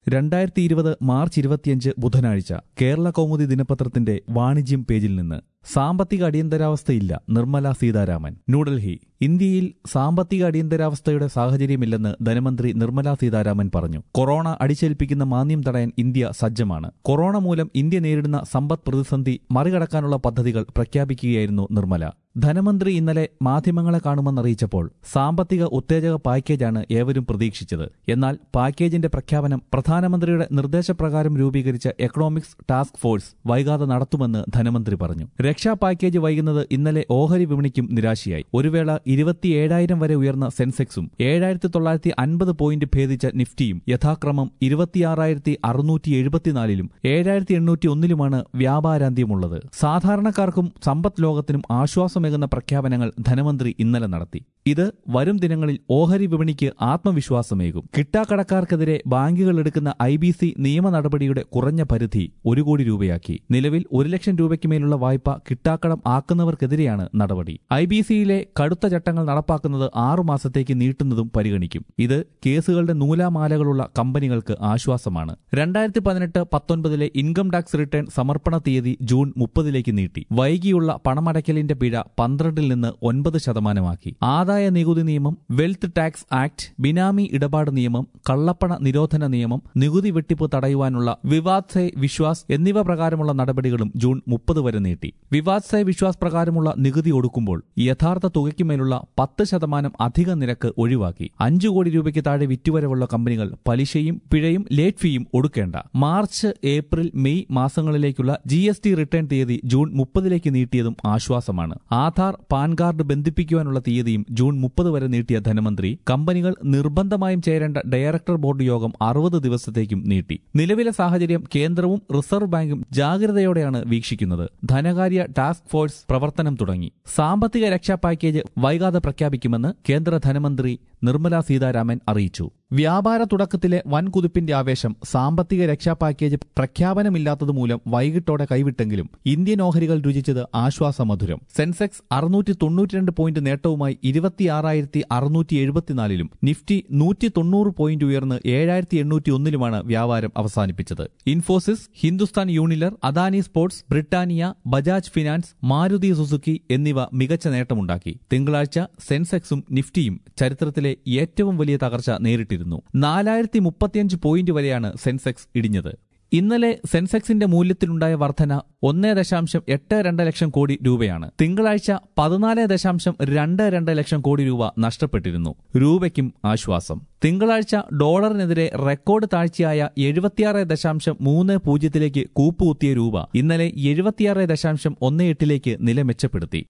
രണ്ടായിരത്തി ഇരുപത് മാർച്ച് ഇരുപത്തിയഞ്ച് ബുധനാഴ്ച കേരള കൗമുദി ദിനപത്രത്തിന്റെ വാണിജ്യം പേജിൽ നിന്ന് സാമ്പത്തിക അടിയന്തരാവസ്ഥയില്ല നിർമ്മല സീതാരാമൻ ന്യൂഡൽഹി ഇന്ത്യയിൽ സാമ്പത്തിക അടിയന്തരാവസ്ഥയുടെ സാഹചര്യമില്ലെന്ന് ധനമന്ത്രി നിർമ്മല സീതാരാമൻ പറഞ്ഞു കൊറോണ അടിച്ചേൽപ്പിക്കുന്ന മാന്ദ്യം തടയാൻ ഇന്ത്യ സജ്ജമാണ് കൊറോണ മൂലം ഇന്ത്യ നേരിടുന്ന സമ്പദ് പ്രതിസന്ധി മറികടക്കാനുള്ള പദ്ധതികൾ പ്രഖ്യാപിക്കുകയായിരുന്നു നിർമ്മല ധനമന്ത്രി ഇന്നലെ മാധ്യമങ്ങളെ കാണുമെന്നറിയിച്ചപ്പോൾ സാമ്പത്തിക ഉത്തേജക പാക്കേജാണ് ഏവരും പ്രതീക്ഷിച്ചത് എന്നാൽ പാക്കേജിന്റെ പ്രഖ്യാപനം പ്രധാനമന്ത്രിയുടെ നിർദ്ദേശപ്രകാരം രൂപീകരിച്ച എക്കണോമിക്സ് ടാസ്ക് ഫോഴ്സ് വൈകാതെ നടത്തുമെന്ന് ധനമന്ത്രി പറഞ്ഞു രക്ഷാ പാക്കേജ് വൈകുന്നത് ഇന്നലെ ഓഹരി വിപണിക്കും നിരാശയായി ഒരു വേള ഇരുപത്തിയേഴായിരം വരെ ഉയർന്ന സെൻസെക്സും ഏഴായിരത്തി തൊള്ളായിരത്തി അൻപത് പോയിന്റ് ഭേദിച്ച നിഫ്റ്റിയും യഥാക്രമം ഇരുപത്തിയാറായിരത്തി അറുന്നൂറ്റി എഴുപത്തിനാലിലും ഏഴായിരത്തി എണ്ണൂറ്റി ഒന്നിലുമാണ് വ്യാപാരാന്ത്യമുള്ളത് സാധാരണക്കാർക്കും സമ്പദ് ലോകത്തിനും ആശ്വാസമേകുന്ന പ്രഖ്യാപനങ്ങൾ ധനമന്ത്രി ഇന്നലെ നടത്തി ഇത് വരും ദിനങ്ങളിൽ ഓഹരി വിപണിക്ക് ആത്മവിശ്വാസമേകും കിട്ടാക്കടക്കാർക്കെതിരെ ബാങ്കുകൾ എടുക്കുന്ന ഐ ബി സി നിയമ നടപടിയുടെ കുറഞ്ഞ പരിധി ഒരു കോടി രൂപയാക്കി നിലവിൽ ഒരു ലക്ഷം രൂപയ്ക്ക് മേലുള്ള വായ്പ കിട്ടാക്കടം ആക്കുന്നവർക്കെതിരെയാണ് നടപടി ഐ ബി സിയിലെ കടുത്ത ചട്ടങ്ങൾ നടപ്പാക്കുന്നത് ആറു മാസത്തേക്ക് നീട്ടുന്നതും പരിഗണിക്കും ഇത് കേസുകളുടെ നൂലാമാലകളുള്ള കമ്പനികൾക്ക് ആശ്വാസമാണ് രണ്ടായിരത്തി പതിനെട്ട് പത്തൊൻപതിലെ ഇൻകം ടാക്സ് റിട്ടേൺ സമർപ്പണ തീയതി ജൂൺ മുപ്പതിലേക്ക് നീട്ടി വൈകിയുള്ള പണമടയ്ക്കലിന്റെ പിഴ പന്ത്രണ്ടിൽ നിന്ന് ഒൻപത് ശതമാനമാക്കി ആദായ നികുതി നിയമം വെൽത്ത് ടാക്സ് ആക്ട് ബിനാമി ഇടപാട് നിയമം കള്ളപ്പണ നിരോധന നിയമം നികുതി വെട്ടിപ്പ് തടയുവാനുള്ള വിവാദ് സെ വിശ്വാസ് എന്നിവ പ്രകാരമുള്ള നടപടികളും ജൂൺ മുപ്പത് വരെ നീട്ടി വിവാദ് സെ വിശ്വാസ് പ്രകാരമുള്ള നികുതി ഒടുക്കുമ്പോൾ യഥാർത്ഥ തുകയ്ക്കുമേലുള്ള പത്ത് ശതമാനം അധിക നിരക്ക് ഒഴിവാക്കി അഞ്ചു കോടി രൂപയ്ക്ക് താഴെ വിറ്റുവരവുള്ള കമ്പനികൾ പലിശയും പിഴയും ലേറ്റ് ഫീയും ഒടുക്കേണ്ട മാർച്ച് ഏപ്രിൽ മെയ് മാസങ്ങളിലേക്കുള്ള ജി എസ് ടി റിട്ടേൺ തീയതി ജൂൺ മുപ്പതിലേക്ക് നീട്ടിയതും ആശ്വാസമാണ് ആധാർ പാൻ കാർഡ് ബന്ധിപ്പിക്കുവാനുള്ള തീയതിയും ജൂൺ മുപ്പത് വരെ നീട്ടിയ ധനമന്ത്രി കമ്പനികൾ നിർബന്ധമായും ചേരേണ്ട ഡയറക്ടർ ബോർഡ് യോഗം അറുപത് ദിവസത്തേക്കും നീട്ടി നിലവിലെ സാഹചര്യം കേന്ദ്രവും റിസർവ് ബാങ്കും ജാഗ്രതയോടെയാണ് വീക്ഷിക്കുന്നത് ധനകാര്യ ടാസ്ക് ഫോഴ്സ് പ്രവർത്തനം തുടങ്ങി സാമ്പത്തിക രക്ഷാ പാക്കേജ് വൈകാതെ പ്രഖ്യാപിക്കുമെന്ന് കേന്ദ്ര ധനമന്ത്രി നിർമ്മല സീതാരാമൻ അറിയിച്ചു വ്യാപാര തുടക്കത്തിലെ വൻകുതിപ്പിന്റെ ആവേശം സാമ്പത്തിക രക്ഷാ പാക്കേജ് പ്രഖ്യാപനമില്ലാത്തതുമൂലം വൈകിട്ടോടെ കൈവിട്ടെങ്കിലും ഇന്ത്യൻ ഓഹരികൾ രുചിച്ചത് ആശ്വാസമധുരം സെൻസെക്സ് അറുന്നൂറ്റി തൊണ്ണൂറ്റിരണ്ട് പോയിന്റ് നേട്ടവുമായി ഇരുപത്തിയാറായിരത്തി അറുന്നൂറ്റി എഴുപത്തിനാലിലും നിഫ്റ്റി നൂറ്റി തൊണ്ണൂറ് പോയിന്റ് ഉയർന്ന് ഏഴായിരത്തി എണ്ണൂറ്റി ഒന്നിലുമാണ് വ്യാപാരം അവസാനിപ്പിച്ചത് Infosys Hindustan Unilever Adani Ports Britannia Bajaj Finance Maruti Suzuki എന്നിവ മികച്ച നേട്ടമുണ്ടാക്കി തിങ്കളാഴ്ച സെൻസെക്സും നിഫ്റ്റിയും ചരിത്രത്തിലെ ഏറ്റവും വലിയ തകർച്ച നേരിട്ടിരുന്നു നാലായിരത്തി മുപ്പത്തിയഞ്ച് പോയിന്റ് വരെയാണ് സെൻസെക്സ് ഇടിഞ്ഞത് ഇന്നലെ സെൻസെക്സിന്റെ മൂല്യത്തിലുണ്ടായ വർധന ഒന്നേ ദശാംശം എട്ട് രണ്ട് ലക്ഷം കോടി രൂപയാണ് തിങ്കളാഴ്ച പതിനാല് ദശാംശം രണ്ട് രണ്ട് ലക്ഷം കോടി രൂപ നഷ്ടപ്പെട്ടിരുന്നു രൂപയ്ക്കും ആശ്വാസം തിങ്കളാഴ്ച ഡോളറിനെതിരെ റെക്കോർഡ് താഴ്ചയായ എഴുപത്തിയാറ് ദശാംശം മൂന്ന് പൂജ്യത്തിലേക്ക് കൂപ്പുകുത്തിയ രൂപ ഇന്നലെ എഴുപത്തിയാറ് ദശാംശം ഒന്ന് എട്ടിലേക്ക് നില മെച്ചപ്പെടുത്തി